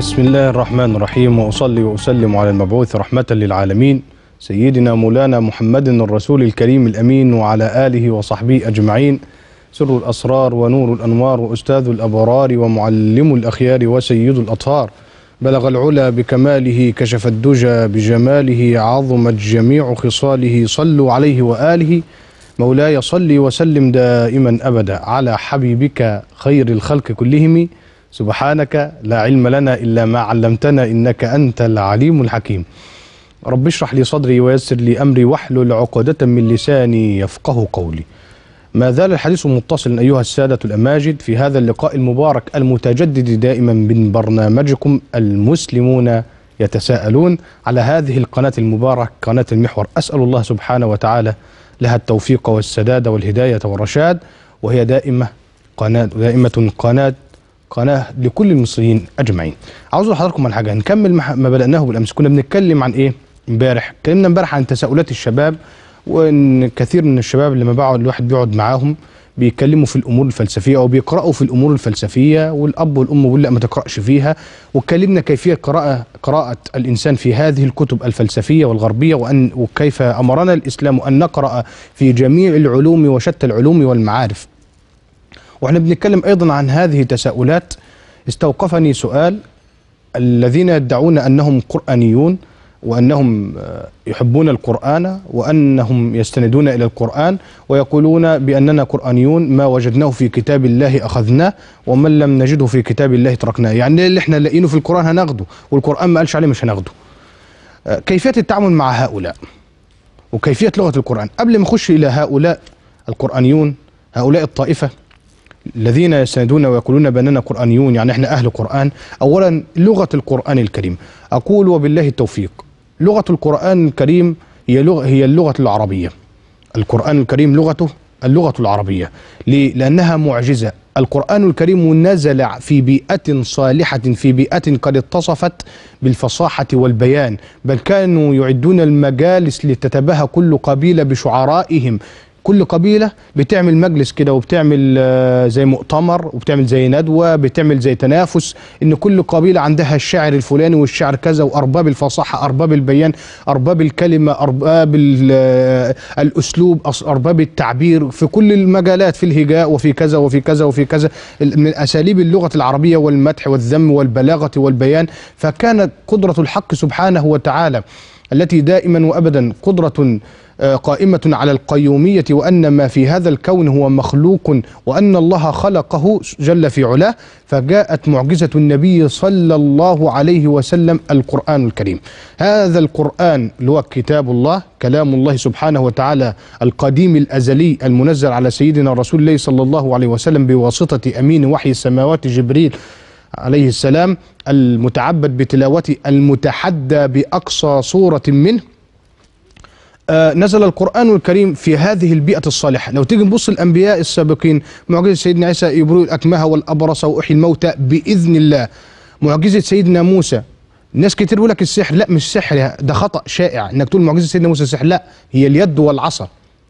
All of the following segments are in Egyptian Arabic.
بسم الله الرحمن الرحيم واصلي واسلم على المبعوث رحمه للعالمين سيدنا مولانا محمد الرسول الكريم الامين وعلى اله وصحبه اجمعين سر الاسرار ونور الانوار واستاذ الابرار ومعلم الاخيار وسيد الاطهار بلغ العلا بكماله كشف الدجى بجماله عظمت جميع خصاله صلوا عليه واله مولاي صل وسلم دائما ابدا على حبيبك خير الخلق كلهم سبحانك لا علم لنا الا ما علمتنا انك انت العليم الحكيم رب اشرح لي صدري ويسر لي امري واحلل عقدة من لساني يفقه قولي ما زال الحديث متصلا ايها الساده الاماجد في هذا اللقاء المبارك المتجدد دائما من برنامجكم المسلمون يتساءلون على هذه القناه المباركه قناه المحور اسال الله سبحانه وتعالى لها التوفيق والسداد والهدايه والرشاد وهي دائمه قناه دائمه قناه قناه لكل المصريين اجمعين. عاوز اقول لحضراتكم على حاجه نكمل ما بداناه بالامس كنا بنتكلم عن ايه؟ امبارح اتكلمنا امبارح عن تساؤلات الشباب وان كثير من الشباب لما بقعد الواحد بيقعد معاهم بيتكلموا في الامور الفلسفيه او بيقراوا في الامور الفلسفيه والاب والام بيقول لا ما تقراش فيها واتكلمنا كيفيه قراءه قراءه الانسان في هذه الكتب الفلسفيه والغربيه وان وكيف امرنا الاسلام ان نقرا في جميع العلوم وشتى العلوم والمعارف. واحنا بنتكلم ايضا عن هذه التساؤلات استوقفني سؤال الذين يدعون انهم قرانيون وانهم يحبون القران وانهم يستندون الى القران ويقولون باننا قرانيون ما وجدناه في كتاب الله اخذناه ومن لم نجده في كتاب الله تركناه يعني اللي احنا لاقينه في القران هناخده والقران ما قالش عليه مش هناخده كيفيه التعامل مع هؤلاء وكيفيه لغه القران قبل ما اخش الى هؤلاء القرانيون هؤلاء الطائفه الذين يستندون ويقولون باننا قرانيون يعني احنا اهل قران اولا لغه القران الكريم اقول وبالله التوفيق لغه القران الكريم هي لغه هي اللغه العربيه القران الكريم لغته اللغه العربيه ليه لانها معجزه القرآن الكريم نزل في بيئة صالحة في بيئة قد اتصفت بالفصاحة والبيان بل كانوا يعدون المجالس لتتباهى كل قبيلة بشعرائهم كل قبيله بتعمل مجلس كده وبتعمل زي مؤتمر وبتعمل زي ندوه بتعمل زي تنافس ان كل قبيله عندها الشعر الفلاني والشعر كذا وارباب الفصاحه ارباب البيان ارباب الكلمه ارباب الاسلوب ارباب التعبير في كل المجالات في الهجاء وفي كذا وفي كذا وفي كذا من اساليب اللغه العربيه والمدح والذم والبلاغه والبيان فكانت قدره الحق سبحانه وتعالى التي دائما وابدا قدره قائمة على القيومية وأن ما في هذا الكون هو مخلوق وأن الله خلقه جل في علاه فجاءت معجزة النبي صلى الله عليه وسلم القرآن الكريم هذا القرآن اللي هو كتاب الله كلام الله سبحانه وتعالى القديم الأزلي المنزل على سيدنا رسول الله صلى الله عليه وسلم بواسطة أمين وحي السماوات جبريل عليه السلام المتعبد بتلاوته المتحدى بأقصى صورة منه آه نزل القرآن الكريم في هذه البيئة الصالحة لو تيجي نبص الأنبياء السابقين معجزة سيدنا عيسى يبرئ الأكمه والأبرص وأحيي الموتى بإذن الله معجزة سيدنا موسى ناس كتير بيقول لك السحر لا مش سحر ده خطأ شائع انك تقول معجزة سيدنا موسى سحر لا هي اليد والعصا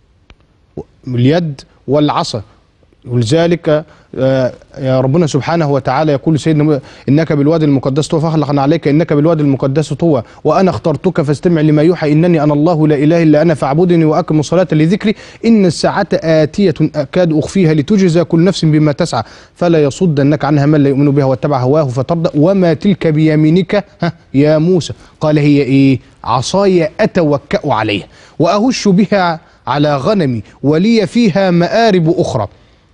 اليد والعصا ولذلك يا ربنا سبحانه وتعالى يقول سيدنا انك بالوادي المقدس طوى فاخلقنا عليك انك بالوادي المقدس طوى وانا اخترتك فاستمع لما يوحى انني انا الله لا اله الا انا فاعبدني واقم الصلاه لذكري ان الساعه اتيه اكاد اخفيها لتجزى كل نفس بما تسعى فلا يصدنك عنها من لا يؤمن بها واتبع هواه فترضى وما تلك بيمينك ها يا موسى قال هي ايه عصاي اتوكا عليها واهش بها على غنمي ولي فيها مآرب اخرى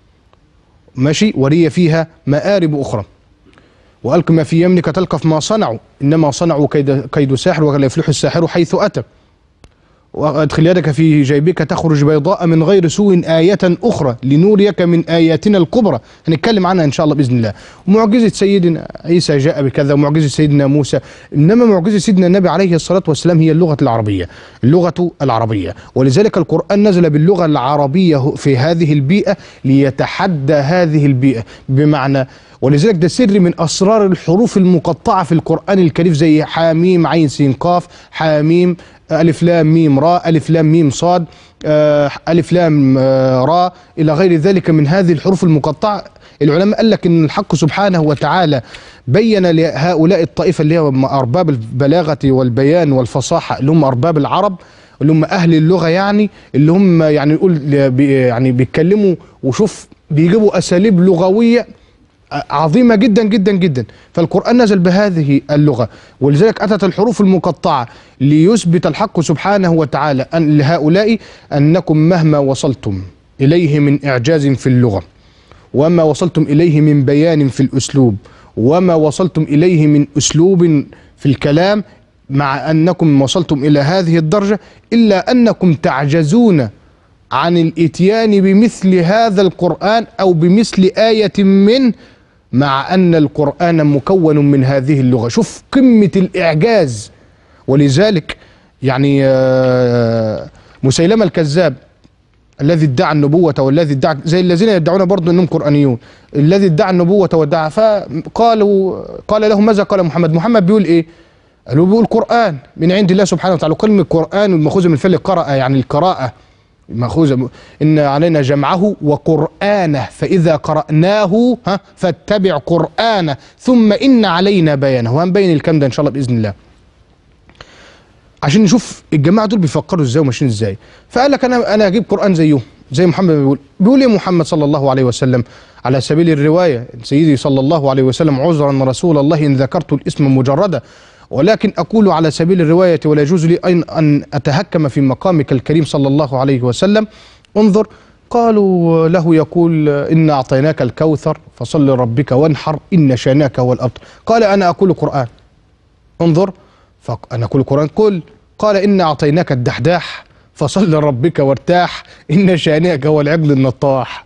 ماشي ولي فيها مآرب أخرى وألق ما في يمنك تلقف ما صنعوا إنما صنعوا كيد, كيد ساحر ولا يفلح الساحر حيث أتى وادخل يدك في جيبك تخرج بيضاء من غير سوء آية أخرى لنوريك من آياتنا الكبرى هنتكلم عنها إن شاء الله بإذن الله ومعجزة سيدنا عيسى جاء بكذا ومعجزة سيدنا موسى إنما معجزة سيدنا النبي عليه الصلاة والسلام هي اللغة العربية اللغة العربية ولذلك القرآن نزل باللغة العربية في هذه البيئة ليتحدى هذه البيئة بمعنى ولذلك ده سر من اسرار الحروف المقطعه في القران الكريم زي حاميم عين سين قاف حاميم ألف لام ميم راء ألف لام ميم صاد آه، ألف لام آه، راء إلى غير ذلك من هذه الحروف المقطعة العلماء قال لك ان الحق سبحانه وتعالى بين لهؤلاء الطائفه اللي هم ارباب البلاغه والبيان والفصاحه اللي هم ارباب العرب اللي هم اهل اللغه يعني اللي هم يعني نقول بي- يعني بيتكلموا وشوف بيجيبوا اساليب لغويه عظيمه جدا جدا جدا فالقران نزل بهذه اللغه ولذلك اتت الحروف المقطعه ليثبت الحق سبحانه وتعالى ان لهؤلاء انكم مهما وصلتم اليه من اعجاز في اللغه وما وصلتم اليه من بيان في الاسلوب وما وصلتم اليه من اسلوب في الكلام مع انكم وصلتم الى هذه الدرجه الا انكم تعجزون عن الاتيان بمثل هذا القران او بمثل ايه منه مع ان القران مكون من هذه اللغه شوف قمه الاعجاز ولذلك يعني آه، مسيلمه الكذاب الذي ادعى النبوة والذي ادعى زي الذين يدعون برضه انهم قرآنيون الذي ادعى النبوة وادعى فقالوا قال له ماذا قال محمد محمد بيقول ايه قالوا بيقول قرآن من عند الله سبحانه وتعالى كلمة قرآن المأخوذة من فعل قرأ يعني القراءة مأخوذة إن علينا جمعه وقرآنه فإذا قرأناه ها فاتبع قرآنه ثم إن علينا بيانه وهنبين الكلام ده إن شاء الله بإذن الله عشان نشوف الجماعه دول بيفكروا ازاي وماشيين ازاي فقال لك انا انا اجيب قران زيهم زي محمد بيقول بيقول ايه محمد صلى الله عليه وسلم على سبيل الروايه سيدي صلى الله عليه وسلم عذرا رسول الله ان ذكرت الاسم مجردا ولكن اقول على سبيل الروايه ولا يجوز لي ان ان اتهكم في مقامك الكريم صلى الله عليه وسلم انظر قالوا له يقول إنا أعطيناك الكوثر فصل لربك وانحر إن شاناك هو الأبتر قال أنا أقول قرآن انظر فأنا أقول قرآن قل قال إنا أعطيناك الدحداح فصل لربك وارتاح إن شانئك هو العجل النطاح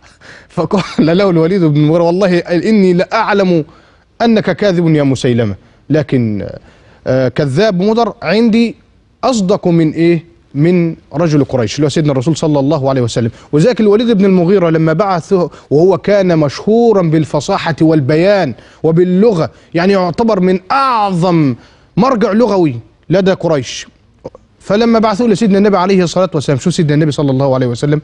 فقال له الوليد بن المغيرة والله إني لأعلم أنك كاذب يا مسيلمة لكن آه، كذاب مضر عندي أصدق من إيه من رجل قريش اللي هو سيدنا الرسول صلى الله عليه وسلم وذاك الوليد بن المغيرة لما بعثه وهو كان مشهورا بالفصاحة والبيان وباللغة يعني يعتبر من أعظم مرجع لغوي لدى قريش فلما بعثوه لسيدنا النبي عليه الصلاة والسلام شو سيدنا النبي صلى الله عليه وسلم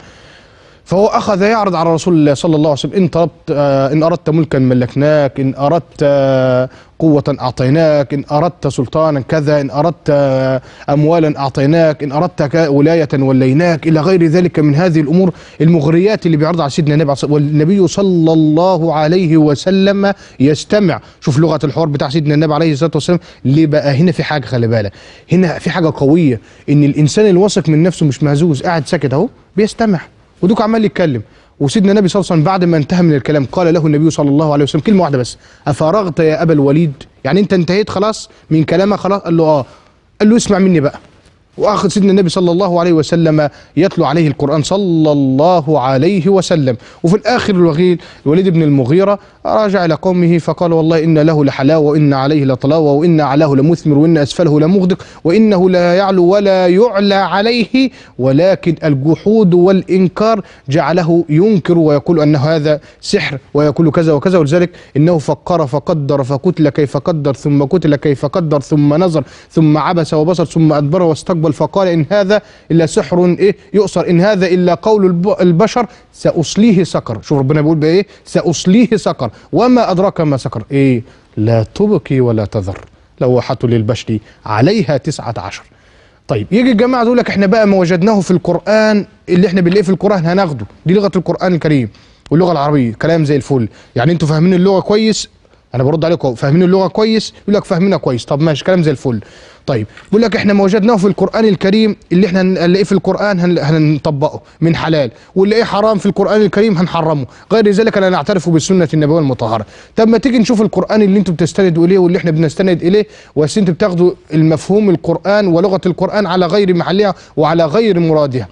فهو اخذ يعرض على رسول الله صلى الله عليه وسلم ان طلبت آه ان اردت ملكا ملكناك ان اردت آه قوة اعطيناك ان اردت سلطانا كذا ان اردت آه اموالا اعطيناك ان اردت ك- ولاية وليناك الى غير ذلك من هذه الامور المغريات اللي بيعرض على سيدنا النبي عليه الصلاة- والنبي صلى الله عليه وسلم يستمع شوف لغة الحوار بتاع سيدنا النبي عليه الصلاة والسلام ليه بقى هنا في حاجة خلي بالك هنا في حاجة قوية ان الانسان الواثق من نفسه مش مهزوز قاعد ساكت اهو بيستمع ودوك عمال يتكلم وسيدنا النبي صلى الله عليه وسلم بعد ما انتهى من الكلام قال له النبي صلى الله عليه وسلم كلمه واحده بس افرغت يا ابا الوليد يعني انت انتهيت خلاص من كلامك خلاص قال له اه قال له اسمع مني بقى واخذ سيدنا النبي صلى الله عليه وسلم يتلو عليه القران صلى الله عليه وسلم وفي الاخر الوغيل الوليد بن المغيره راجع الى قومه فقال والله ان له لحلاوه وان عليه لطلاوه وان اعلاه لمثمر وان اسفله لمغدق وانه لا يعلو ولا يعلى عليه ولكن الجحود والانكار جعله ينكر ويقول ان هذا سحر ويقول كذا وكذا ولذلك انه فكر فقدر فقتل كيف قدر ثم قتل كيف قدر ثم نظر ثم عبس وبصر ثم ادبر واستقبل فقال ان هذا الا سحر ايه يؤثر ان هذا الا قول الب- البشر ساصليه سقر شوف ربنا بيقول بايه ساصليه سقر وما ادراك ما سقر ايه لا تبكي ولا تذر لوحة للبشر عليها تسعة عشر طيب يجي الجماعه يقول لك احنا بقى ما وجدناه في القران اللي احنا بنلاقيه في القران هناخده دي لغه القران الكريم واللغه العربيه كلام زي الفل يعني انتوا فاهمين اللغه كويس انا برد عليكم أهو، فاهمين اللغه كويس يقول لك فاهمينها كويس طب ماشي كلام زي الفل طيب بيقول لك احنا ما وجدناه في القران الكريم اللي احنا هنلاقيه في القران هن- هنطبقه من حلال واللي ايه حرام في القران الكريم هنحرمه غير ذلك لا نعترف بالسنه النبويه المطهره طب ما تيجي نشوف القران اللي انتم بتستندوا اليه واللي احنا بنستند اليه بس انتوا بتاخدوا المفهوم القران ولغه القران على غير محلها وعلى غير مرادها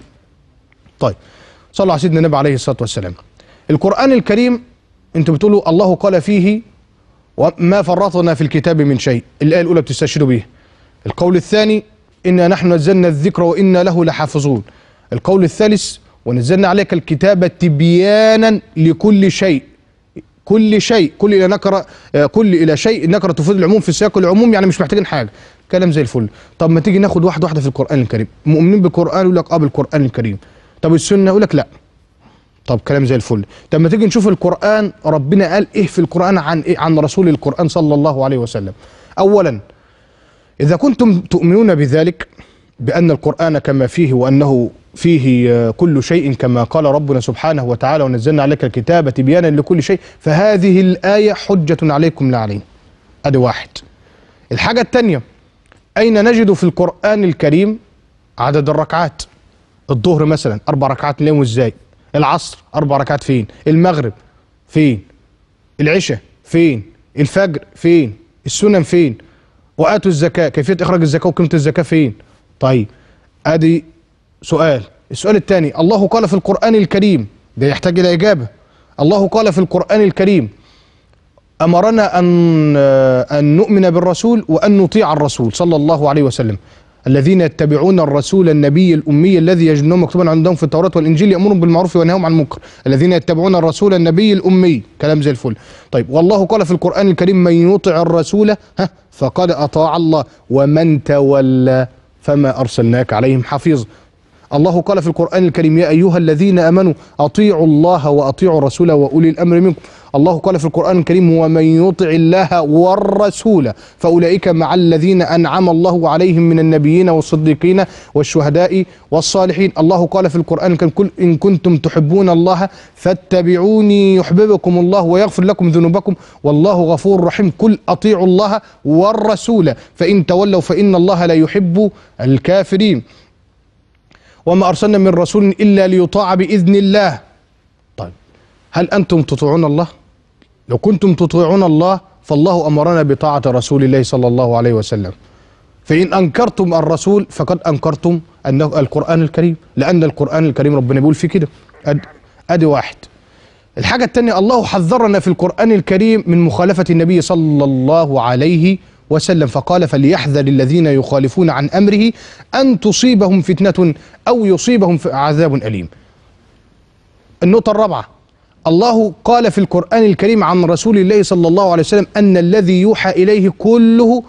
طيب صلوا على سيدنا النبي عليه الصلاه والسلام القران الكريم انتوا بتقولوا الله قال فيه وما فرطنا في الكتاب من شيء الآية الأولى بتستشهدوا بيها القول الثاني إنا نحن نزلنا الذكر وإنا له لحافظون القول الثالث ونزلنا عليك الكتاب تبيانا لكل شيء كل شيء كل إلى نكرة آه، كل إلى شيء نكرة تفيد العموم في سياق العموم يعني مش محتاجين حاجة كلام زي الفل طب ما تيجي ناخد واحده واحده في القران الكريم مؤمنين بالقران يقول لك اه بالقران الكريم طب السنه يقول لك لا طب كلام زي الفل طب ما تيجي نشوف القرآن ربنا قال ايه في القرآن عن ايه عن رسول القرآن صلى الله عليه وسلم اولا اذا كنتم تؤمنون بذلك بأن القرآن كما فيه وأنه فيه آه، كل شيء كما قال ربنا سبحانه وتعالى ونزلنا عليك الكتاب تبيانا لكل شيء فهذه الآية حجة عليكم لا علينا ادي واحد الحاجة الثانية أين نجد في القرآن الكريم عدد الركعات الظهر مثلا أربع ركعات نلاقيهم ازاي العصر أربع ركعات فين المغرب فين العشاء فين الفجر فين السنن فين وآتوا الزكاة كيفية إخراج الزكاة وقيمة الزكاة فين طيب ادي سؤال السؤال الثاني الله قال في القرآن الكريم ده يحتاج إلى إجابة الله قال في القرآن الكريم أمرنا أن أن نؤمن بالرسول وأن نطيع الرسول صلى الله عليه وسلم الذين يتبعون الرسول النبي الأمي الذي يجدونه مكتوبا عندهم في التوراة والإنجيل يأمرهم بالمعروف وينهاهم عن المنكر الذين يتبعون الرسول النبي الأمي كلام زي الفل طيب والله قال في القرآن الكريم من يطع الرسول ها فقد أطاع الله ومن تولى فما أرسلناك عليهم حفيظ الله قال في القرآن الكريم يا أيها الذين آمنوا أطيعوا الله وأطيعوا الرسول وأولي الأمر منكم الله قال في القرآن الكريم ومن يطع الله والرسول فأولئك مع الذين أنعم الله عليهم من النبيين والصديقين والشهداء والصالحين الله قال في القرآن الكريم قل إن كنتم تحبون الله فاتبعوني يحببكم الله ويغفر لكم ذنوبكم والله غفور رحيم قل أطيعوا الله والرسول فإن تولوا فإن الله لا يحب الكافرين وما أرسلنا من رسول إلا ليطاع بإذن الله طيب هل أنتم تطيعون الله لو كنتم تطيعون الله فالله أمرنا بطاعة رسول الله صلى الله عليه وسلم فإن أنكرتم الرسول فقد أنكرتم أنه القرآن الكريم لأن القرآن الكريم ربنا بيقول فيه كده أد- أدي واحد الحاجة الثانية الله حذرنا في القرآن الكريم من مخالفة النبي صلى الله عليه وسلم فقال فليحذر الذين يخالفون عن أمره أن تصيبهم فتنة أو يصيبهم ف- عذاب أليم النقطة الرابعة الله قال في القرآن الكريم عن رسول الله صلى الله عليه وسلم أن الذي يوحى إليه كله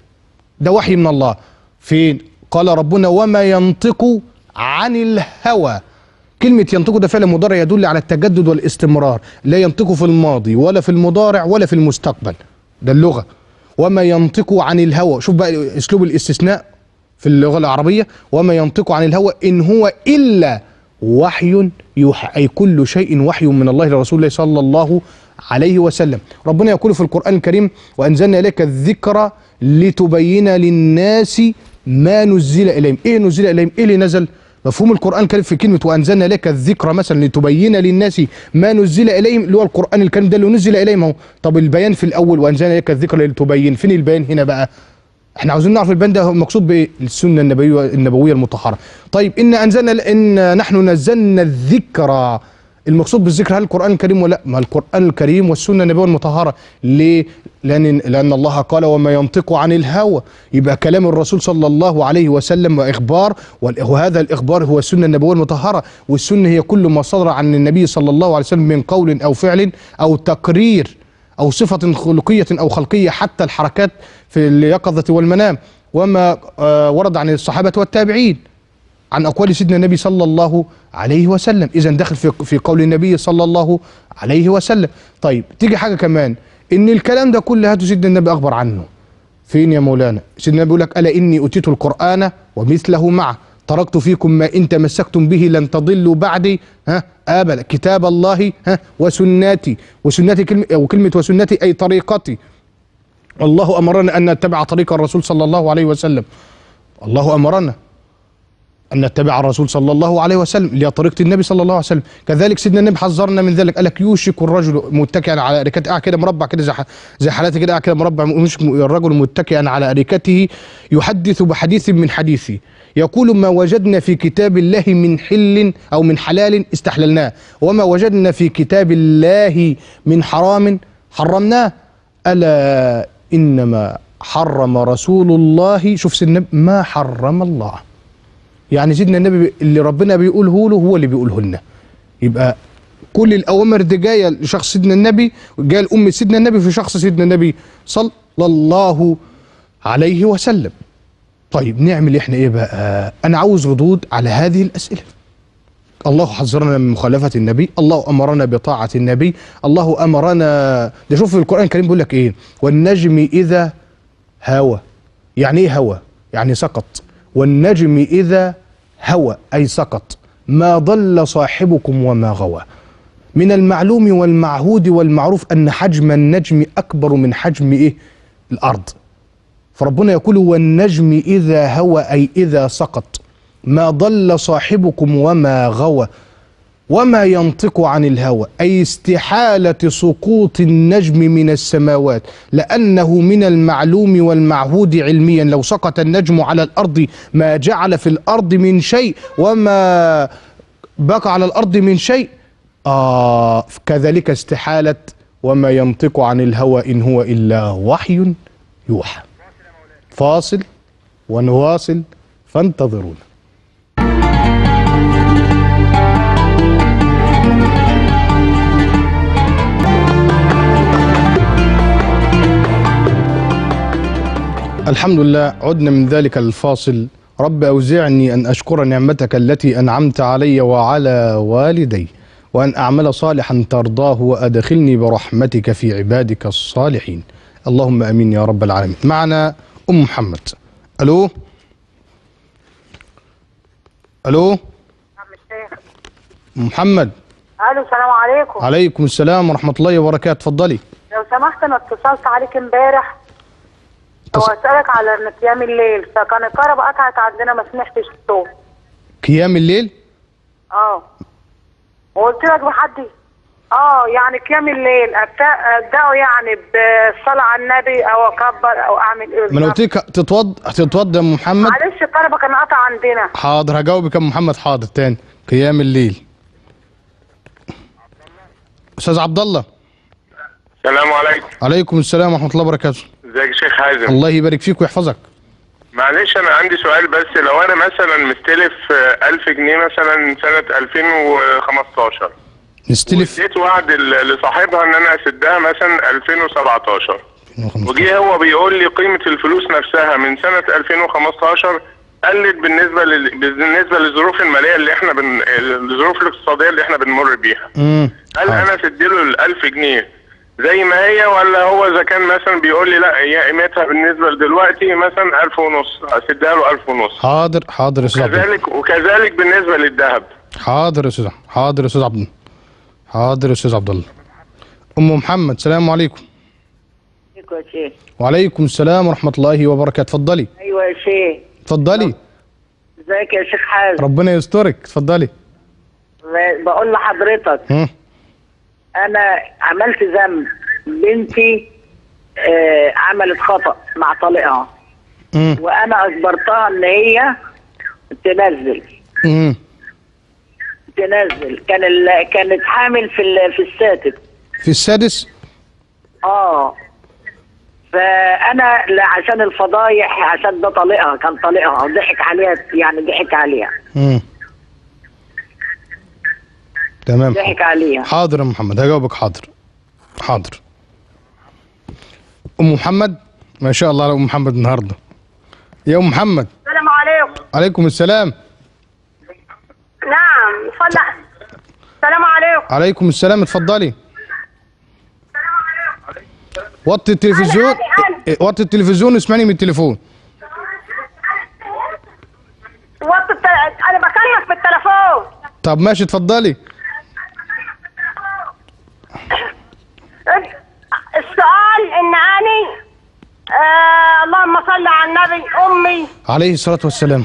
ده وحي من الله فين قال ربنا وما ينطق عن الهوى كلمة ينطق ده فعل مضارع يدل على التجدد والاستمرار لا ينطق في الماضي ولا في المضارع ولا في المستقبل ده اللغة وما ينطق عن الهوى شوف بقى اسلوب الاستثناء في اللغة العربية وما ينطق عن الهوى إن هو إلا وحي يوحى أي كل شيء وحي من الله لرسول الله صلى الله عليه وسلم ربنا يقول في القرآن الكريم وأنزلنا إليك الذكر لتبين للناس ما نزل إليهم إيه نزل إليهم إيه اللي نزل مفهوم القرآن الكريم في كلمة وأنزلنا لك الذكر مثلا لتبين للناس ما نزل إليهم اللي هو القرآن الكريم ده اللي نزل إليهم أهو طب البيان في الأول وأنزلنا لك الذكر لتبين فين البيان هنا بقى احنا عاوزين نعرف البيان ده مقصود بايه السنه النبويه النبويه المطهره طيب ان انزلنا ان نحن نزلنا الذكر المقصود بالذكر هل القران الكريم ولا لا؟ ما القران الكريم والسنه النبويه المطهره ليه لان لان الله قال وما ينطق عن الهوى يبقى كلام الرسول صلى الله عليه وسلم واخبار وال- وهذا الاخبار هو السنه النبويه المطهره والسنه هي كل ما صدر عن النبي صلى الله عليه وسلم من قول او فعل او تقرير أو صفة خلقية أو خلقية حتى الحركات في اليقظة والمنام وما آه، ورد عن الصحابة والتابعين عن أقوال سيدنا النبي صلى الله عليه وسلم إذا داخل في في قول النبي صلى الله عليه وسلم طيب تيجي حاجة كمان إن الكلام ده كله هاته سيدنا النبي أخبر عنه فين يا مولانا سيدنا النبي بيقول لك ألا إني أوتيت القرآن ومثله معه تركت فيكم ما إن تمسكتم به لن تضلوا بعدي ها أبدا كتاب الله ها وسناتي وسناتي كلمة وكلمة وسناتي أي طريقتي والله أمرنا أن نتبع طريق الرسول صلى الله عليه وسلم الله أمرنا أن نتبع الرسول صلى الله عليه وسلم اللي هي طريقة النبي صلى الله عليه وسلم كذلك سيدنا النبي حذرنا من ذلك قال لك يوشك الرجل متكئا على أريكته قاعد كده مربع كده زي ح- زي حالاتي كده قاعد كده مربع يوشك الرجل متكئا على أريكته يحدث بحديث من حديثه يقول ما وجدنا في كتاب الله من حل أو من حلال استحللناه وما وجدنا في كتاب الله من حرام حرمناه ألا إنما حرم رسول الله شوف سيدنا النبي ما حرم الله يعني سيدنا النبي اللي ربنا بيقوله له هو اللي بيقوله لنا يبقى كل الاوامر دي جايه لشخص سيدنا النبي جايه لام سيدنا النبي في شخص سيدنا النبي صلى الله عليه وسلم طيب نعمل احنا ايه بقى انا عاوز ردود على هذه الاسئله الله حذرنا من مخالفة النبي الله أمرنا بطاعة النبي الله أمرنا ده شوف في القرآن الكريم بيقول لك إيه والنجم إذا هوى يعني إيه هوى يعني سقط والنجم إذا هوى أي سقط ما ضل صاحبكم وما غوى من المعلوم والمعهود والمعروف أن حجم النجم أكبر من حجم إيه الأرض فربنا يقول والنجم إذا هوى أي إذا سقط ما ضل صاحبكم وما غوى وما ينطق عن الهوى أي استحالة سقوط النجم من السماوات لأنه من المعلوم والمعهود علميا لو سقط النجم على الأرض ما جعل في الأرض من شيء وما بقى على الأرض من شيء آه كذلك استحالة وما ينطق عن الهوى إن هو إلا وحي يوحى فاصل ونواصل فانتظرونا الحمد لله عدنا من ذلك الفاصل رب أوزعني أن أشكر نعمتك التي أنعمت علي وعلى والدي وأن أعمل صالحا ترضاه وأدخلني برحمتك في عبادك الصالحين اللهم أمين يا رب العالمين معنا أم محمد ألو ألو عم الشيخ أم محمد الو السلام عليكم عليكم السلام ورحمة الله وبركاته اتفضلي لو سمحت انا اتصلت عليك امبارح اتص- واسالك على قيام الليل فكان الكهرباء قطعت عندنا ما سمعتش الصوت قيام الليل اه وقلت لك بحدي اه يعني قيام الليل أبدأ- ابداه يعني بالصلاه على النبي او اكبر او اعمل ايه ما انا قلت لك تتوض تتوضى يا أم محمد معلش الكهرباء كان قطع عندنا حاضر هجاوبك يا أم محمد حاضر تاني قيام الليل استاذ عبد الله السلام عليكم عليكم السلام ورحمه الله وبركاته ازيك يا شيخ حازم الله يبارك فيك ويحفظك معلش انا عندي سؤال بس لو انا مثلا مستلف آه، 1000 جنيه مثلا سنة 2015 نستلف اديت وعد ل- لصاحبها ان انا اسدها مثلا 2017 وجه هو بيقول لي قيمة الفلوس نفسها من سنة 2015 قلت بالنسبة لل... بالنسبة للظروف المالية اللي احنا بن... الظروف الاقتصادية اللي احنا بنمر بيها امم هل انا اسدله ال 1000 جنيه زي ما هي ولا هو اذا كان مثلا بيقول لي لا هي قيمتها بالنسبه لدلوقتي مثلا 1000 ونص اسدها له 1000 ونص حاضر حاضر يا استاذ عبد الله كذلك وكذلك بالنسبه للذهب حاضر يا استاذ حاضر يا استاذ عبد الله حاضر يا استاذ عبد الله ام محمد السلام عليكم ايوه يا شيخ وعليكم السلام ورحمه الله وبركاته اتفضلي ايوه يا شيخ اتفضلي ازيك يا شيخ حازم ربنا يسترك اتفضلي بقول لحضرتك هم. انا عملت ذنب بنتي آه عملت خطأ مع طليقها امم وانا اجبرتها ان هي تنزل امم تنزل كان ال... كانت حامل في ال... في السادس في السادس اه فانا لا عشان الفضايح عشان ده طليقها كان طليقها وضحك عليها يعني ضحك عليها امم تمام ضحك عليها حاضر يا محمد هجاوبك حاضر حاضر ام محمد ما شاء الله على ام محمد النهارده يا ام محمد السلام عليكم عليكم السلام نعم صلى السلام عليكم عليكم السلام اتفضلي وطي التلفزيون إيه، وطي التلفزيون واسمعني من التليفون وقت الت... انا بكلمك في التليفون طب ماشي اتفضلي السؤال ان اني آه اللهم صل على النبي امي عليه الصلاة والسلام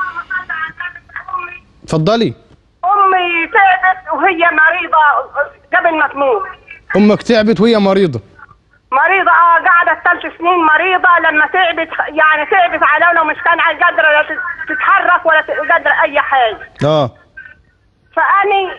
اتفضلي امي تعبت وهي مريضه قبل ما تموت امك تعبت وهي مريضة مريضة اه قعدت ثلاث سنين مريضة لما تعبت يعني تعبت على ومش كان قادرة لا تتحرك ولا قادرة أي حاجة اه فأني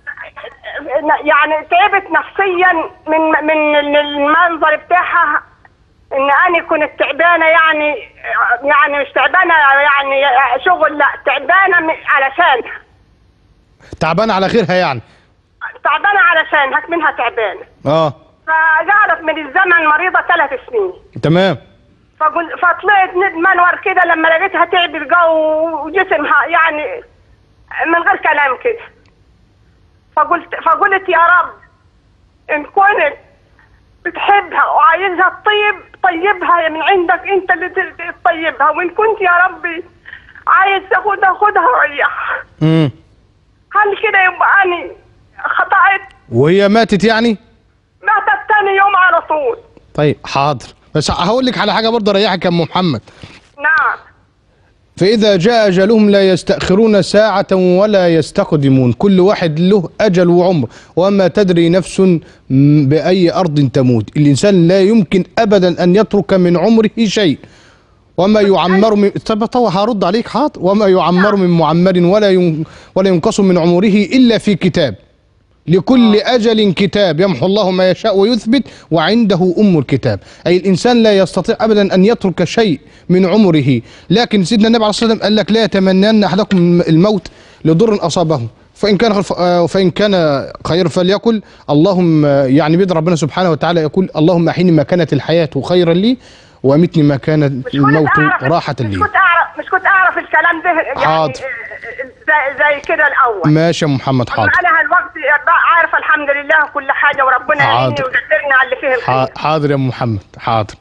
يعني تعبت نفسيا من من المنظر بتاعها ان انا كنت تعبانه يعني يعني مش تعبانه يعني شغل لا تعبانه م- علشان تعبان على خيرها يعني تعبانه علشان هك منها تعبانه اه فقعدت من الزمن مريضه ثلاث سنين تمام فقل فطلعت ند منور كده لما لقيتها تعب الجو وجسمها يعني من غير كلام كده فقلت فقلت يا رب ان كنت بتحبها وعايزها تطيب طيبها من عندك انت اللي ت- تطيبها وان كنت يا ربي عايز تاخدها خدها وريحها امم هل كده يبقى اني خطأت وهي ماتت يعني ماتت تاني يوم على طول طيب حاضر بس هقول لك على حاجه برضه ريحك يا ام محمد نعم فإذا جاء أجلهم لا يستأخرون ساعة ولا يستقدمون كل واحد له أجل وعمر وما تدري نفس م- بأي أرض تموت الإنسان لا يمكن أبدا أن يترك من عمره شيء وما يعمر من طب طب هرد عليك حاضر وما يعمر من معمر ولا ين... ولا ينقص من عمره إلا في كتاب لكل أجل كتاب يمحو الله ما يشاء ويثبت وعنده أم الكتاب أي الإنسان لا يستطيع أبدا أن يترك شيء من عمره لكن سيدنا النبي عليه الصلاة والسلام قال لك لا يتمنين أحدكم الموت لضر أصابه فإن كان خلف آه، فإن كان خير فليقل اللهم آه، يعني بيد ربنا سبحانه وتعالى يقول اللهم أحيني ما كانت الحياة خيرا لي وأمتني ما كان مش كنت الموت أعرف راحة مش لي كنت أعرف مش كنت أعرف الكلام ده يعني حاضر. زي, زي كده الأول ماشي يا محمد حاضر أنا هالوقت بقى عارفة الحمد لله كل حاجة وربنا يعيني حاضر. ويقدرني على اللي فيه الخير ح- حاضر يا أم محمد حاضر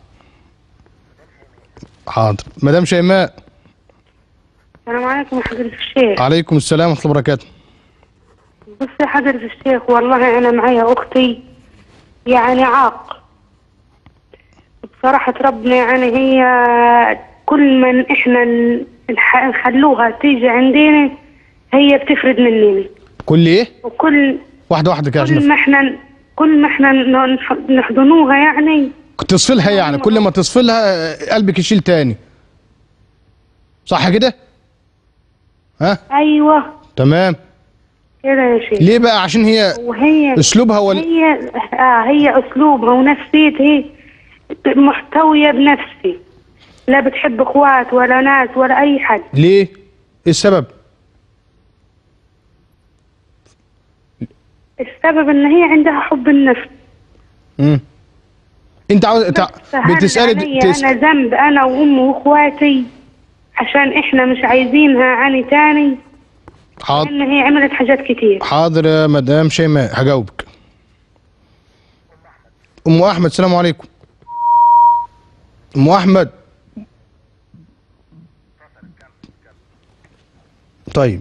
حاضر مدام شيماء السلام عليكم يا حضرة الشيخ عليكم السلام ورحمة الله وبركاته بص يا حضرة الشيخ والله أنا معايا أختي يعني عاق بصراحة ربنا يعني هي كل من إحنا ن- نح- نخلوها تيجي عندنا هي بتفرد مننا كل ايه وكل واحدة واحدة كده عشان كل ما إحنا كل ما إحنا ن- نح- نحضنوها يعني تصفلها يعني كل ما تصفلها آه، قلبك يشيل تاني صح كده ها أيوة تمام كده يا شيخ ليه بقى عشان هي وهي اسلوبها ولا هي آه هي اسلوبها ونفسيتها محتويه بنفسي لا بتحب اخوات ولا ناس ولا اي حد ليه ايه السبب السبب ان هي عندها حب النفس امم انت عاوز تع... فهل بتسالي علي تس... انا ذنب انا وامي واخواتي عشان احنا مش عايزينها عني تاني حاضر لان هي عملت حاجات كتير حاضر يا مدام شيماء هجاوبك ام احمد السلام عليكم ام احمد طيب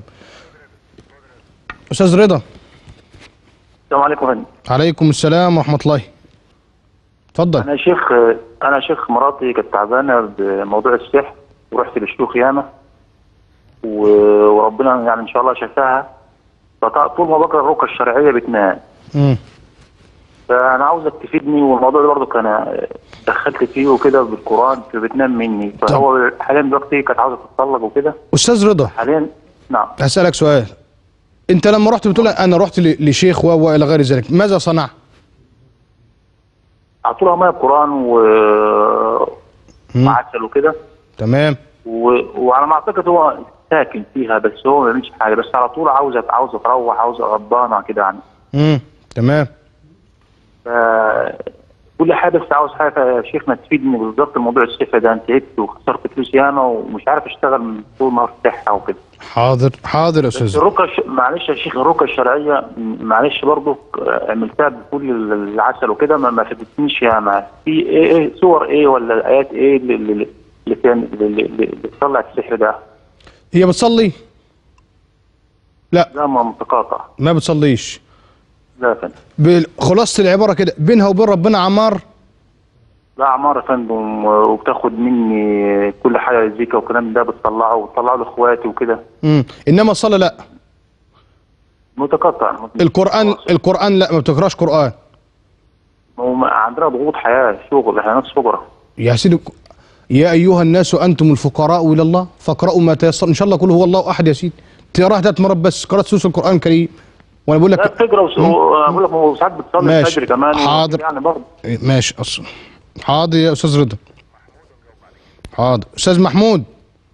استاذ رضا السلام عليكم يا فندم عليكم السلام ورحمه الله اتفضل انا شيخ انا شيخ مراتي كانت تعبانه بموضوع السحر ورحت للشيوخ ياما و- وربنا يعني ان شاء الله شفاها فطول ما بقرا الرقى الشرعيه بتنام امم فانا عاوزك تفيدني والموضوع ده برضه كان دخلت فيه وكده بالقران فبتنام مني فهو حاليا دلوقتي كانت عاوزه تتطلق وكده استاذ رضا حاليا نعم هسالك سؤال انت لما رحت بتقول انا رحت ل- لشيخ و والى غير ذلك ماذا صنع اعطوا لها ميه بقران و وعسل وكده تمام و... وعلى ما اعتقد هو ساكن فيها بس هو ما بيعملش حاجه بس على طول عاوزه عاوزه تروح عاوزه غضبانه كده يعني امم تمام ف كل حاجه بس عاوز حاجه يا شيخنا تفيدني بالظبط الموضوع السحر ده انا تعبت وخسرت فلوس ياما ومش عارف اشتغل من طول النهار صحه وكده حاضر حاضر يا بس استاذ الرقى الش... معلش يا شيخ الرقى الشرعيه م- معلش برضو عملتها بكل العسل وكده ما, ما فادتنيش ياما في ايه, إيه صور ايه ولا ايات ايه اللي اللي اللي كان اللي, اللي اللي بتطلع السحر ده هي بتصلي لا لا ما متقاطع ما بتصليش لا يا فندم بخلاصة العبارة كده بينها وبين ربنا عمار لا عمار يا فندم وبتاخد مني كل حاجه زيكا والكلام ده بتطلعه وبتطلعه لاخواتي وكده مم. انما الصلاة لا متقطع القرآن القرآن لا ما بتقراش قرآن هو عندنا ضغوط حياه شغل احنا ناس فقراء يا سيدي يا ايها الناس انتم الفقراء الى الله فاقرأوا ما تيسر ان شاء الله قل هو الله احد يا سيدي تقراها ثلاث مرات بس قرأت سوره القرآن الكريم وانا بقول لا لك بتقرا وس- بقول لك هو ساعات بتصلي ماشي. الفجر كمان حاضر. يعني برضه ماشي اصلا حاضر يا استاذ رضا حاضر استاذ محمود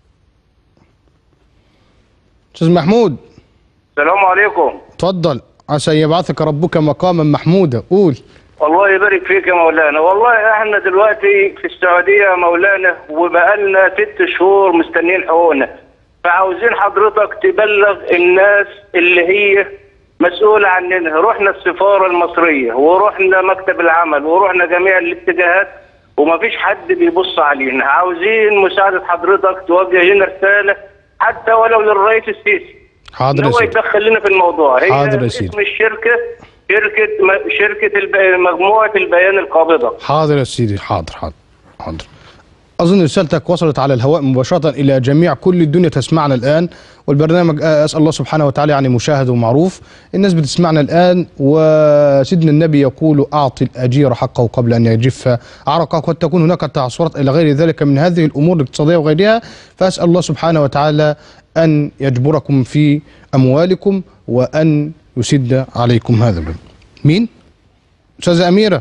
استاذ محمود السلام عليكم اتفضل عسى يبعثك ربك مقاما محمودا قول الله يبارك فيك يا مولانا والله احنا دلوقتي في السعودية يا مولانا وبقالنا ست شهور مستنيين حقوقنا فعاوزين حضرتك تبلغ الناس اللي هي مسؤولة عننا رحنا السفارة المصرية ورحنا مكتب العمل ورحنا جميع الاتجاهات ومفيش حد بيبص علينا عاوزين مساعدة حضرتك توجه لنا رسالة حتى ولو للرئيس السيسي حاضر ان يا هو سيدي يدخل لنا في الموضوع هي حاضر يا سيدي. اسم الشركه شركه م- شركه الب... مجموعه البيان القابضه حاضر يا سيدي حاضر حاضر حاضر أظن رسالتك وصلت على الهواء مباشرة إلى جميع كل الدنيا تسمعنا الآن والبرنامج آه، أسأل الله سبحانه وتعالى يعني مشاهد ومعروف الناس بتسمعنا الآن وسيدنا النبي يقول أعطي الأجير حقه قبل أن يجف عرقه قد تكون هناك تعصرات إلى غير ذلك من هذه الأمور الاقتصادية وغيرها فأسأل الله سبحانه وتعالى أن يجبركم في أموالكم وأن يسد عليكم هذا البر. مين؟ أستاذة أميرة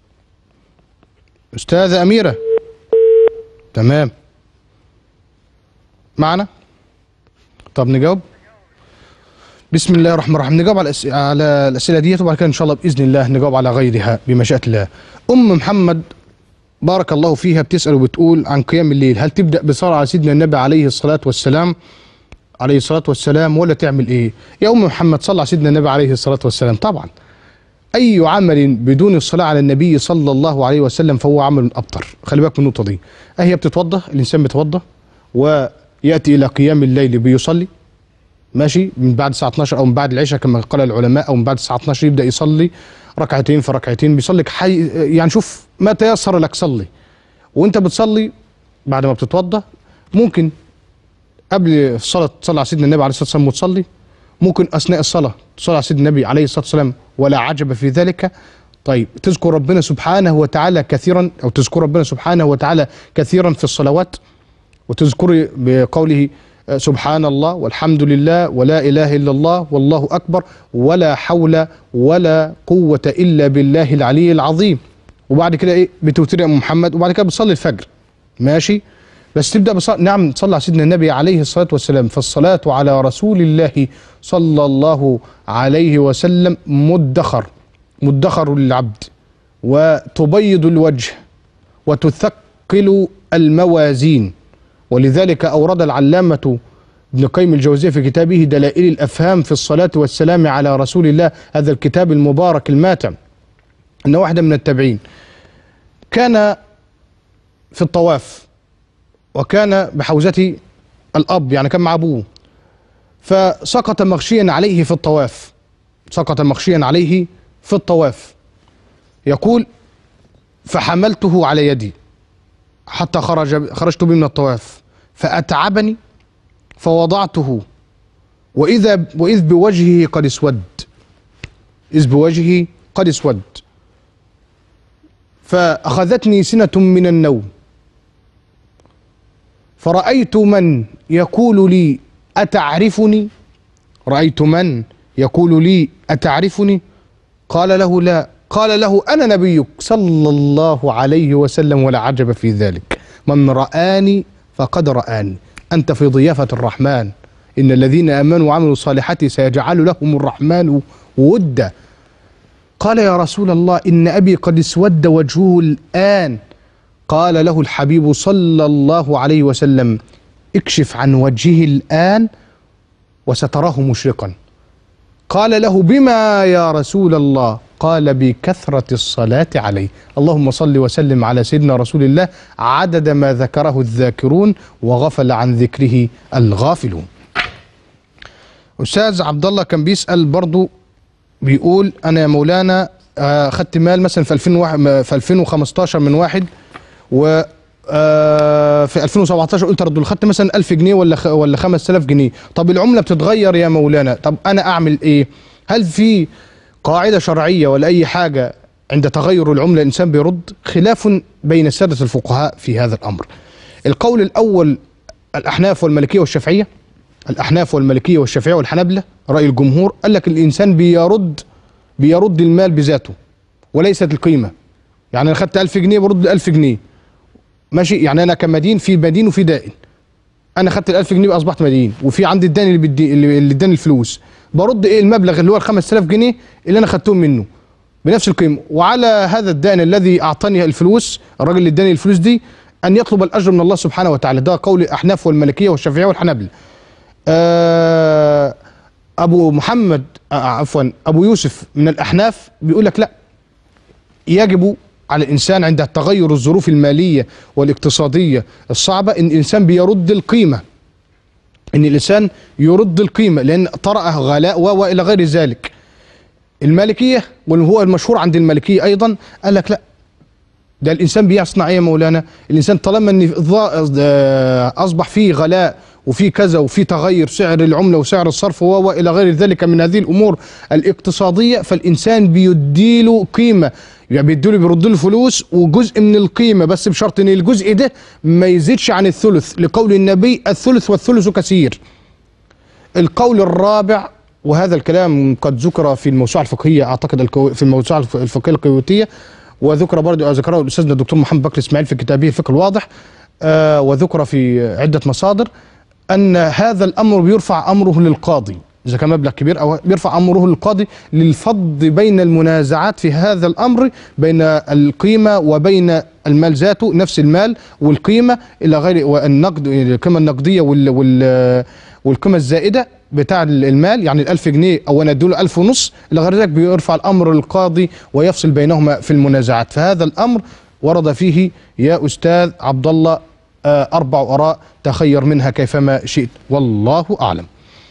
أستاذة أميرة تمام معنا طب نجاوب بسم الله الرحمن الرحيم نجاوب على الأس... على الأسئلة ديت وبعد كده إن شاء الله بإذن الله نجاوب على غيرها بمشيئة الله أم محمد بارك الله فيها بتسأل وبتقول عن قيام الليل هل تبدأ بصلاة على سيدنا النبي عليه الصلاة والسلام عليه الصلاة والسلام ولا تعمل إيه يا أم محمد صلى على سيدنا النبي عليه الصلاة والسلام طبعا أي عمل بدون الصلاة على النبي صلى الله عليه وسلم فهو عمل أبطر خلي بالك من النقطة دي هي بتتوضأ الإنسان بيتوضأ ويأتي إلى قيام الليل بيصلي ماشي من بعد الساعة 12 أو من بعد العشاء كما قال العلماء أو من بعد الساعة 12 يبدأ يصلي ركعتين في ركعتين بيصلي حي يعني شوف ما تيسر لك صلي وأنت بتصلي بعد ما بتتوضأ ممكن قبل الصلاة تصلي على سيدنا النبي عليه الصلاة والسلام وتصلي ممكن أثناء الصلاة تصلي على سيدنا النبي عليه الصلاة والسلام ولا عجب في ذلك طيب تذكر ربنا سبحانه وتعالى كثيرا أو تذكر ربنا سبحانه وتعالى كثيرا في الصلوات وتذكري بقوله آه، سبحان الله والحمد لله ولا إله إلا الله والله أكبر ولا حول ولا قوة إلا بالله العلي العظيم وبعد كده إيه بتوتري يا أم محمد وبعد كده بتصلي الفجر ماشي بس تبدا بص... نعم تصلي على سيدنا النبي عليه الصلاه والسلام فالصلاه على رسول الله صلى الله عليه وسلم مدخر مدخر للعبد وتبيض الوجه وتثقل الموازين ولذلك اورد العلامه ابن قيم الجوزية في كتابه دلائل الافهام في الصلاه والسلام على رسول الله هذا الكتاب المبارك الماتع ان واحدا من التابعين كان في الطواف وكان بحوزة الأب يعني كان مع أبوه فسقط مغشيا عليه في الطواف سقط مغشيا عليه في الطواف يقول فحملته على يدي حتى خرج خرجت به من الطواف فأتعبني فوضعته وإذا وإذ بوجهه قد اسود إذ بوجهه قد اسود فأخذتني سنة من النوم فرأيت من يقول لي أتعرفني رأيت من يقول لي أتعرفني قال له لا قال له أنا نبيك صلى الله عليه وسلم ولا عجب في ذلك من رآني فقد رآني أنت في ضيافة الرحمن إن الذين آمنوا وعملوا الصالحات سيجعل لهم الرحمن ودا قال يا رسول الله إن أبي قد اسود وجهه الآن قال له الحبيب صلى الله عليه وسلم اكشف عن وجهه الآن وستراه مشرقا قال له بما يا رسول الله قال بكثرة الصلاة عليه اللهم صل وسلم على سيدنا رسول الله عدد ما ذكره الذاكرون وغفل عن ذكره الغافلون أستاذ عبد الله كان بيسأل برضو بيقول أنا يا مولانا آه، خدت مال مثلا في 2001 في 2015 من واحد و آه، في 2017 قلت ردوا خدت مثلا 1000 جنيه ولا خ- ولا 5000 جنيه طب العمله بتتغير يا مولانا طب انا اعمل ايه هل في قاعده شرعيه ولا اي حاجه عند تغير العمله الانسان بيرد خلاف بين الساده الفقهاء في هذا الامر القول الاول الاحناف والمالكيه والشافعيه الاحناف والمالكيه والشافعيه والحنابله راي الجمهور قال لك الانسان بيرد بيرد المال بذاته وليست القيمه يعني انا خدت 1000 جنيه برد 1000 جنيه ماشي يعني انا كمدين في مدين وفي دائن انا خدت ال 1000 جنيه يبقى اصبحت مدين وفي عندي الداني اللي بيدي اللي اللي اداني الفلوس برد ايه المبلغ اللي هو ال 5000 جنيه اللي انا خدتهم منه بنفس القيمه وعلى هذا الدائن الذي اعطاني الفلوس الراجل اللي اداني الفلوس دي ان يطلب الاجر من الله سبحانه وتعالى ده قول الاحناف والمالكيه والشافعيه والحنابله آه ابو محمد آه عفوا ابو يوسف من الاحناف بيقول لك لا يجب على الانسان عند تغير الظروف الماليه والاقتصاديه الصعبه ان الانسان بيرد القيمه ان الانسان يرد القيمه لان طرأ غلاء و- والى غير ذلك المالكيه وهو المشهور عند المالكيه ايضا قال لك لا ده الانسان بيصنع ايه يا مولانا الانسان طالما ان ضا- آه، اصبح فيه غلاء وفي كذا وفي تغير سعر العمله وسعر الصرف و- والى غير ذلك من هذه الامور الاقتصاديه فالانسان بيديله قيمه يعني بيديله بيرد له فلوس وجزء من القيمه بس بشرط ان الجزء ده ما يزيدش عن الثلث لقول النبي الثلث والثلث كثير القول الرابع وهذا الكلام قد ذكر في الموسوعة الفقهية أعتقد الكو... في الموسوعة الف- الفقهية الكويتية وذكر برضه ذكره الأستاذنا الدكتور محمد بكر إسماعيل في كتابه الفقه الواضح آه وذكر في عدة مصادر أن هذا الأمر بيرفع أمره للقاضي إذا كان مبلغ كبير أو بيرفع أمره للقاضي للفض بين المنازعات في هذا الأمر بين القيمة وبين المال ذاته نفس المال والقيمة إلى غير والنقد القيمة النقدية وال, وال والقيمة الزائدة بتاع المال يعني الألف جنيه أو أنا أديله ألف ونص إلى غير ذلك بيرفع الأمر للقاضي ويفصل بينهما في المنازعات فهذا الأمر ورد فيه يا أستاذ عبد الله آه، أربع آراء تخير منها كيفما شئت والله أعلم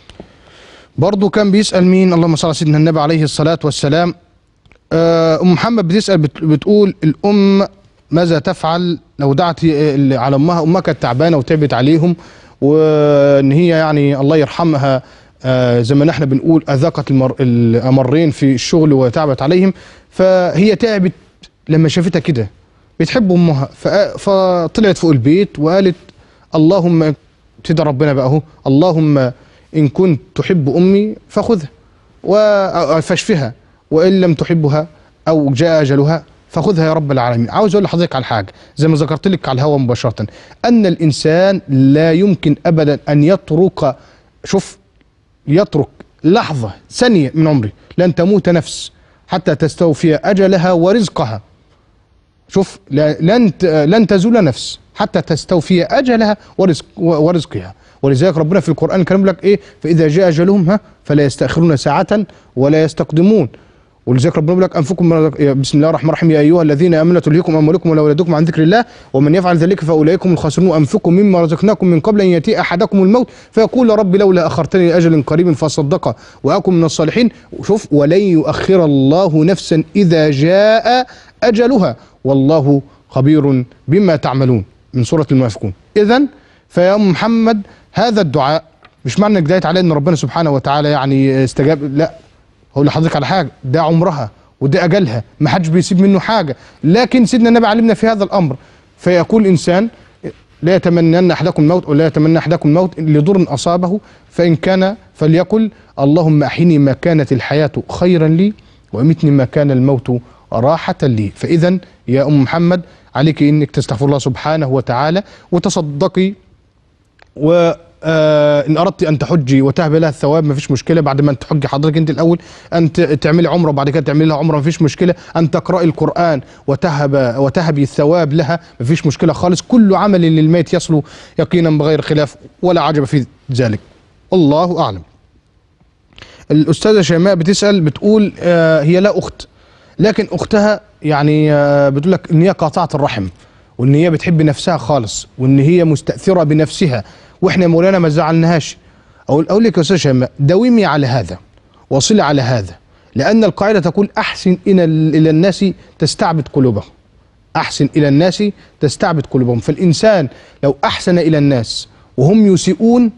برضو كان بيسأل مين اللهم صل على سيدنا النبي عليه الصلاة والسلام آه، أم محمد بتسأل بت- بتقول الأم ماذا تفعل لو دعت ال- على أمها أمها كانت تعبانة وتعبت عليهم وإن هي يعني الله يرحمها آه، زي ما نحن بنقول أذاقت المر الأمرين في الشغل وتعبت عليهم فهي تعبت لما شافتها كده بتحب أمها فأ- فطلعت فوق البيت وقالت اللهم ابتدى ربنا بقى اهو اللهم ان كنت تحب امي فخذها و- فاشفها وان لم تحبها او جاء اجلها فخذها يا رب العالمين عاوز اقول لحضرتك على حاجه زي ما ذكرت لك على الهواء مباشره ان الانسان لا يمكن ابدا ان يترك شوف يترك لحظه ثانيه من عمره لن تموت نفس حتى تستوفي اجلها ورزقها شوف لا- لن ت- لن تزول نفس حتى تستوفي اجلها ورزق ورزقها ولذلك ربنا في القران الكريم يقول لك ايه فاذا جاء اجلهم ها فلا يستاخرون ساعه ولا يستقدمون ولذلك ربنا يقول لك انفقكم من رزق- يا بسم الله الرحمن الرحيم يا ايها الذين امنوا تلهكم اموالكم ولا اولادكم عن ذكر الله ومن يفعل ذلك فاولئك هم الخاسرون انفقوا مما رزقناكم من قبل ان ياتي احدكم الموت فيقول رب لولا اخرتني لاجل قريب فاصدق واكن من الصالحين شوف ولن يؤخر الله نفسا اذا جاء اجلها والله خبير بما تعملون من سوره المنافقون اذا فيا أم محمد هذا الدعاء مش معنى انك دعيت عليه ان ربنا سبحانه وتعالى يعني استجاب لا هقول لحضرتك على حاجه ده عمرها وده اجلها ما حدش بيسيب منه حاجه لكن سيدنا النبي علمنا في هذا الامر فيقول انسان لا يتمنى احدكم الموت ولا يتمنى احدكم الموت لضر اصابه فان كان فليقل اللهم احيني ما كانت الحياه خيرا لي وامتني ما كان الموت راحه لي فاذا يا ام محمد عليك انك تستغفر الله سبحانه وتعالى وتصدقي و آه ان اردت ان تحجي وتهب لها الثواب ما فيش مشكله بعد ما انت تحجي حضرتك انت الاول ان ت- تعملي عمره وبعد كده تعملي لها عمره ما فيش مشكله ان تقراي القران وتهب وتهبي الثواب لها ما فيش مشكله خالص كل عمل للميت يصل يقينا بغير خلاف ولا عجب في ذلك الله اعلم الاستاذه شيماء بتسال بتقول آه هي لا اخت لكن اختها يعني آه بتقول لك ان هي قاطعه الرحم وان هي بتحب نفسها خالص وان هي مستاثره بنفسها واحنا يا مولانا ما زعلناهاش اقول اقول لك يا استاذ شيماء داومي على هذا وصلي على هذا لان القاعده تقول احسن الى الى الناس تستعبد قلوبهم احسن الى الناس تستعبد قلوبهم فالانسان لو احسن الى الناس وهم يسيئون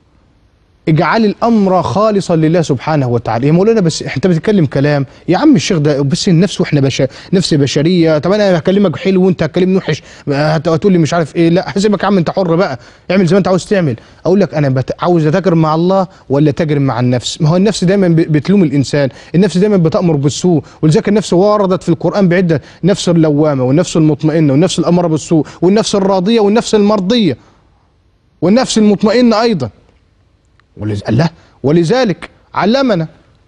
اجعل الامر خالصا لله سبحانه وتعالى يا مولانا بس انت بتتكلم كلام يا عم الشيخ ده بس النفس واحنا بشر نفس بشريه طب انا هكلمك حلو وانت هتكلمني وحش هت- هتقول لي مش عارف ايه لا هسيبك يا عم انت حر بقى اعمل زي ما انت عاوز تعمل اقول لك انا بت... عاوز اتاجر مع الله ولا تاجر مع النفس ما هو النفس دايما ب- بتلوم الانسان النفس دايما بتامر بالسوء ولذلك النفس وردت في القران بعده نفس اللوامه والنفس المطمئنه والنفس الاماره بالسوء والنفس الراضيه والنفس المرضيه والنفس المطمئنه ايضا ولز... الله ولذلك علمنا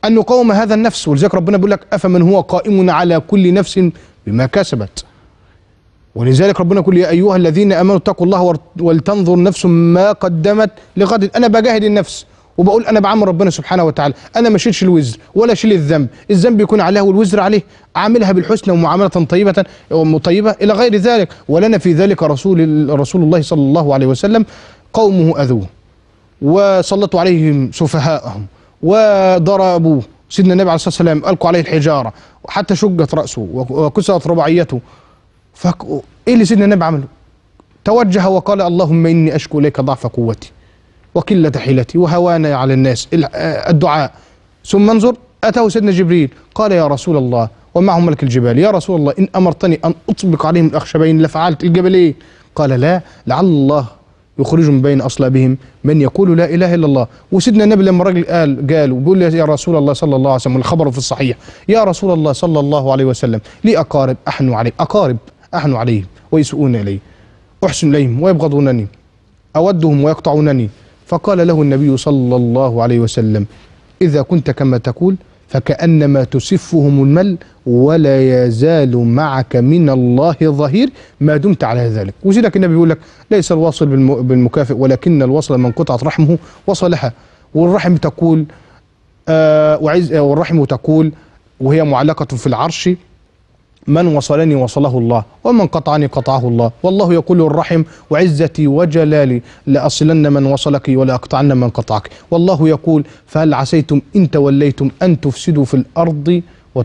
أن نقاوم هذا النفس ولذلك ربنا بيقول لك أفمن هو قائم على كل نفس بما كسبت ولذلك ربنا يقول يا أيها الذين آمنوا اتقوا الله ور- ولتنظر نفس ما قدمت لغد أنا بجاهد النفس وبقول أنا بعمل ربنا سبحانه وتعالى أنا ما شيلش الوزر ولا شيل الذنب الذنب يكون عليها والوزر عليه أعملها بالحسنى ومعاملة طيبة وطيبة إلى غير ذلك ولنا في ذلك رسول رسول الله صلى الله عليه وسلم قومه أذوه وسلطوا عليهم سفهاءهم وضربوه سيدنا النبي عليه الصلاه والسلام القوا عليه الحجاره وحتى شقت راسه وكسرت رباعيته فك... ايه اللي سيدنا النبي عمله؟ توجه وقال اللهم اني اشكو اليك ضعف قوتي وقله حيلتي وهواني على الناس ال- آه، الدعاء ثم انظر اتاه سيدنا جبريل قال يا رسول الله ومعه ملك الجبال يا رسول الله ان امرتني ان اطبق عليهم الاخشبين لفعلت الجبلين قال لا لعل الله يخرج من بين اصلابهم من يقول لا اله الا الله وسيدنا النبي لما الراجل قال قال وبيقول لي يا رسول الله صلى الله عليه وسلم الخبر في الصحيح يا رسول الله صلى الله عليه وسلم لي اقارب احن علي اقارب احن عليهم ويسوءون الي احسن اليهم ويبغضونني اودهم ويقطعونني فقال له النبي صلى الله عليه وسلم اذا كنت كما تقول فكانما تسفهم المل ولا يزال معك من الله ظهير ما دمت على ذلك وزيدك النبي يقول لك ليس الواصل بالم- بالمكافئ ولكن الوصل من قطعت رحمه وصلها والرحم تقول آه وعز آه، والرحم تقول وهي معلقة في العرش من وصلني وصله الله ومن قطعني قطعه الله والله يقول الرحم وعزتي وجلالي لأصلن من وصلك ولأقطعن من قطعك والله يقول فهل عسيتم إن توليتم أن تفسدوا في الأرض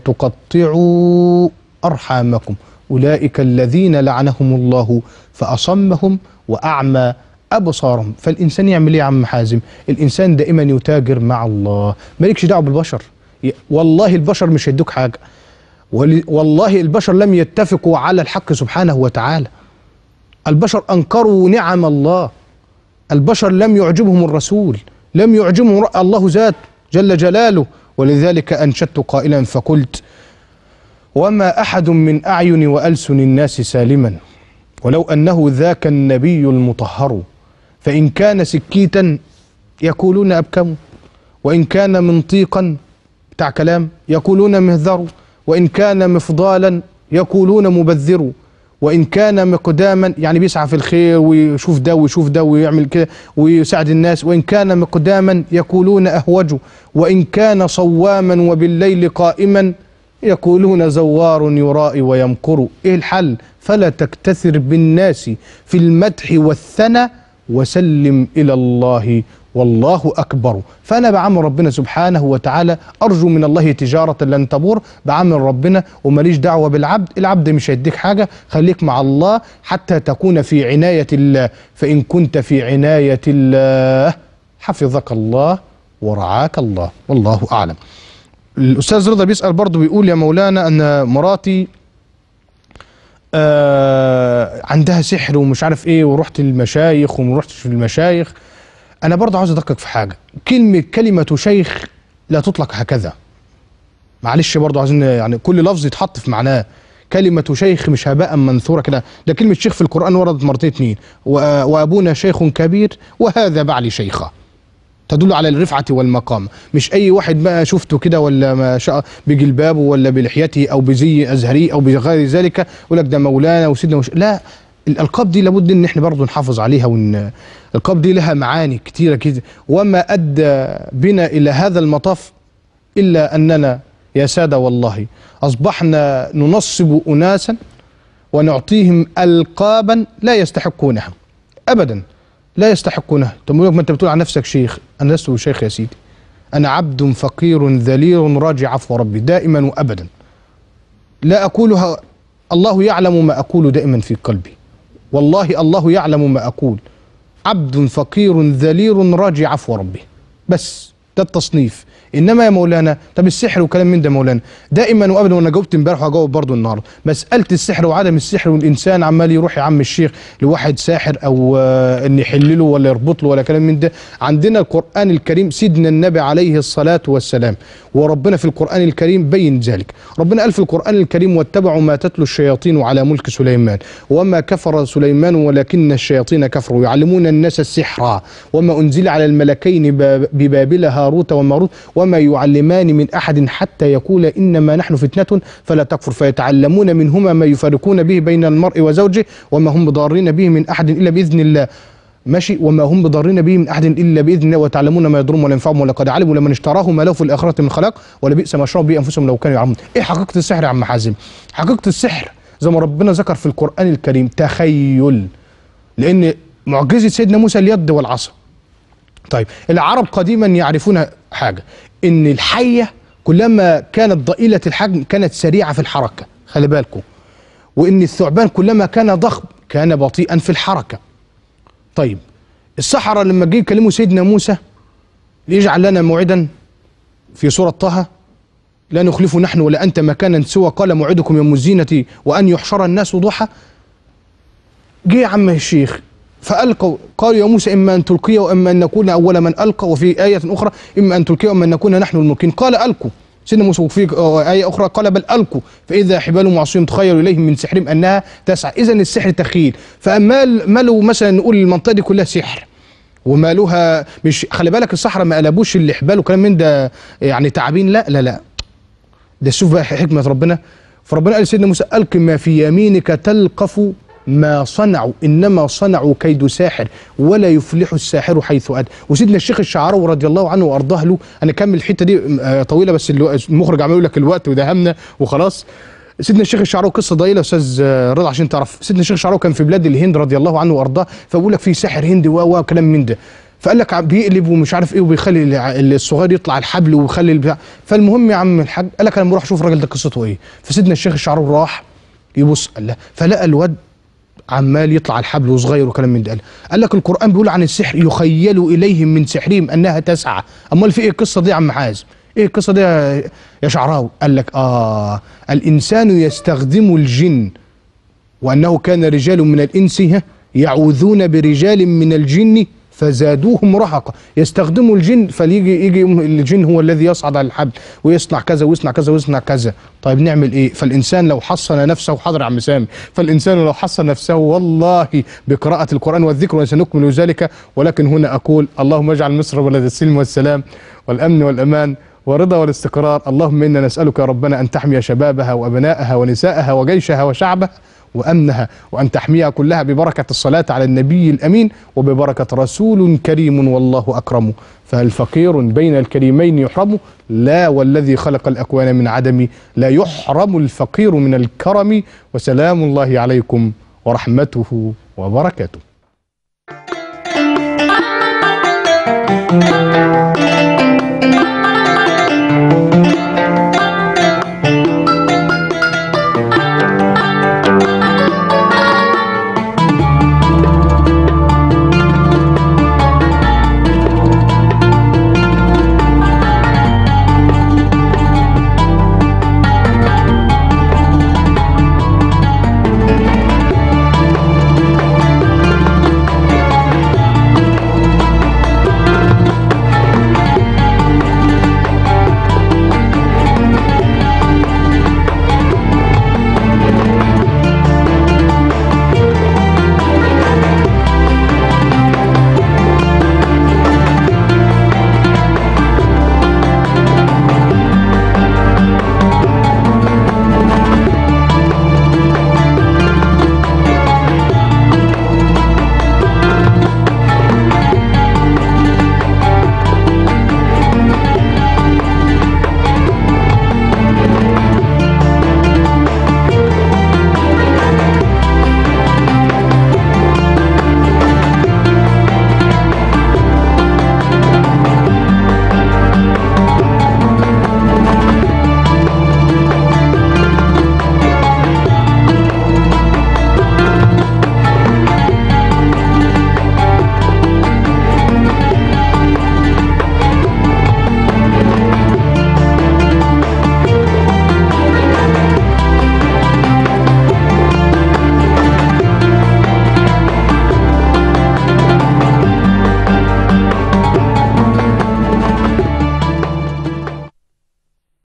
وتقطعوا أرحامكم أولئك الذين لعنهم الله فأصمهم وأعمى أبصارهم فالإنسان يعمل إيه يا عم حازم الإنسان دائما يتاجر مع الله مالكش دعوة بالبشر ي- والله البشر مش هيدوك حاجة ول- والله البشر لم يتفقوا على الحق سبحانه وتعالى البشر انكروا نعم الله البشر لم يعجبهم الرسول لم يعجبهم رأى الله ذات جل جلاله ولذلك انشدت قائلا فقلت وما احد من اعين والسن الناس سالما ولو انه ذاك النبي المطهر فان كان سكيتا يقولون ابكموا وان كان منطيقا بتاع كلام يقولون مهذروا وإن كان مفضالا يقولون مبذروا وإن كان مقداما يعني بيسعى في الخير ويشوف ده ويشوف ده ويعمل كده ويساعد الناس وإن كان مقداما يقولون أهوجوا وإن كان صواما وبالليل قائما يقولون زوار يرائي ويمكر إيه الحل فلا تكتثر بالناس في المدح والثنى وسلم إلى الله والله أكبر فأنا بعمل ربنا سبحانه وتعالى أرجو من الله تجارة لن تبور بعمل ربنا وماليش دعوة بالعبد العبد مش هيديك حاجة خليك مع الله حتى تكون في عناية الله فإن كنت في عناية الله حفظك الله ورعاك الله والله أعلم الأستاذ رضا بيسأل برضه بيقول يا مولانا أن مراتي آه عندها سحر ومش عارف ايه ورحت المشايخ وما رحتش المشايخ انا برضه عاوز ادقق في حاجه كلمه كلمه شيخ لا تطلق هكذا معلش برضه عايزين يعني كل لفظ يتحط في معناه كلمة شيخ مش هباء منثورة كده ده كلمة شيخ في القرآن وردت مرتين اتنين وآ- وأبونا شيخ كبير وهذا بعلي شيخة تدل على الرفعة والمقام مش أي واحد بقى شفته كده ولا ما شاء بجلبابه ولا بلحيته أو بزي أزهري أو بغير ذلك يقول لك ده مولانا وسيدنا وش... لا الألقاب دي لابد إن إحنا برضه نحافظ عليها وإن الألقاب دي لها معاني كتيرة كده وما أدى بنا إلى هذا المطاف إلا أننا يا سادة والله أصبحنا ننصب أناسا ونعطيهم ألقابا لا يستحقونها أبدا لا يستحقونها طب ما انت بتقول عن نفسك شيخ انا لست شيخ يا سيدي انا عبد فقير ذليل راجع عفو ربي دائما وابدا لا اقولها الله يعلم ما اقول دائما في قلبي والله الله يعلم ما اقول عبد فقير ذليل راجع عفو ربي بس ده التصنيف انما يا مولانا طب السحر وكلام من ده مولانا دائما وابدا وانا جاوبت امبارح وهجاوب برضه النهارده مساله السحر وعدم السحر والانسان عمال يروح يا عم الشيخ لواحد ساحر او آه، ان يحل له ولا يربط له ولا كلام من ده عندنا القران الكريم سيدنا النبي عليه الصلاه والسلام وربنا في القران الكريم بين ذلك ربنا قال في القران الكريم واتبعوا ما تتلو الشياطين على ملك سليمان وما كفر سليمان ولكن الشياطين كفروا يعلمون الناس السحر وما انزل على الملكين باب- ببابل هاروت وماروت وما يعلمان من أحد حتى يقول إنما نحن فتنة فلا تكفر فيتعلمون منهما ما يفرقون به بين المرء وزوجه وما هم بضارين به من أحد إلا بإذن الله ماشي وما هم بضارين به من احد الا باذن الله وتعلمون ما يضرهم ولا ينفعهم ولقد علموا لمن اشتراه ما له في الاخره من خلاق ولبئس ما شروا به انفسهم لو كانوا يعلمون ايه حقيقه السحر يا عم حازم حقيقه السحر زي ما ربنا ذكر في القران الكريم تخيل لان معجزه سيدنا موسى اليد والعصا طيب العرب قديما يعرفون حاجه ان الحيه كلما كانت ضئيله الحجم كانت سريعه في الحركه خلي بالكم وان الثعبان كلما كان ضخم كان بطيئا في الحركه طيب السحرة لما جه يكلموا سيدنا موسى ليجعل لنا موعدا في سورة طه لا نخلف نحن ولا أنت مكانا سوى قال موعدكم يوم الزينة وأن يحشر الناس ضحى جه يا عم الشيخ فألقوا قالوا يا موسى إما أن تلقي وإما أن نكون أول من ألقى وفي آية أخرى إما أن تلقي وإما أن نكون نحن الملقين قال ألقوا سيدنا موسى وفي آية أخرى قال بل ألقوا فإذا حبالهم وعصيهم تخيل إليهم من سحرهم أنها تسعى إذا السحر تخيل فأما ماله مثلا نقول المنطقة دي كلها سحر ومالوها مش خلي بالك الصحراء ما قلبوش الحبال وكلام من ده يعني تعابين لا لا لا ده شوف بقى حكمة ربنا فربنا قال لسيدنا موسى ألق ما في يمينك تلقف ما صنعوا انما صنعوا كيد ساحر ولا يفلح الساحر حيث اتى وسيدنا الشيخ الشعراوي رضي الله عنه وارضاه له انا كمل الحته دي آه، طويله بس الو- المخرج عمال يقول لك الوقت ودهمنا وخلاص سيدنا الشيخ الشعراوي قصه ضئيله يا استاذ آه، رضا عشان تعرف سيدنا الشيخ الشعراوي كان في بلاد الهند رضي الله عنه وارضاه فبقول لك في ساحر هندي و و كلام من ده فقال لك ع- بيقلب ومش عارف ايه وبيخلي الع- الصغير يطلع الحبل ويخلي البتاع فالمهم يا عم الحاج قال لك انا بروح اشوف الراجل ده قصته ايه فسيدنا الشيخ الشعراوي راح يبص قال له فلقى الواد عمال يطلع الحبل وصغير وكلام من ده قال لك القران بيقول عن السحر يخيل اليهم من سحرهم انها تسعى امال في ايه القصه دي يا عم حازم ايه القصه دي يا يا شعراوي قال لك اه الانسان يستخدم الجن وانه كان رجال من الانس ها، يعوذون برجال من الجن فزادوهم رهقا يستخدموا الجن فليجي يجي الجن هو الذي يصعد على الحبل ويصنع كذا ويصنع كذا ويصنع كذا طيب نعمل ايه فالانسان لو حصن نفسه حاضر يا عم سامي فالانسان لو حصن نفسه والله بقراءه القران والذكر وسنكمل ذلك ولكن هنا اقول اللهم اجعل مصر بلد السلم والسلام والامن والامان والرضا والاستقرار اللهم انا نسالك يا ربنا ان تحمي شبابها وابنائها ونسائها وجيشها وشعبها وامنها وان تحميها كلها ببركه الصلاه على النبي الامين وببركه رسول كريم والله اكرم فالفقير بين الكريمين يحرم لا والذي خلق الاكوان من عدم لا يحرم الفقير من الكرم وسلام الله عليكم ورحمته وبركاته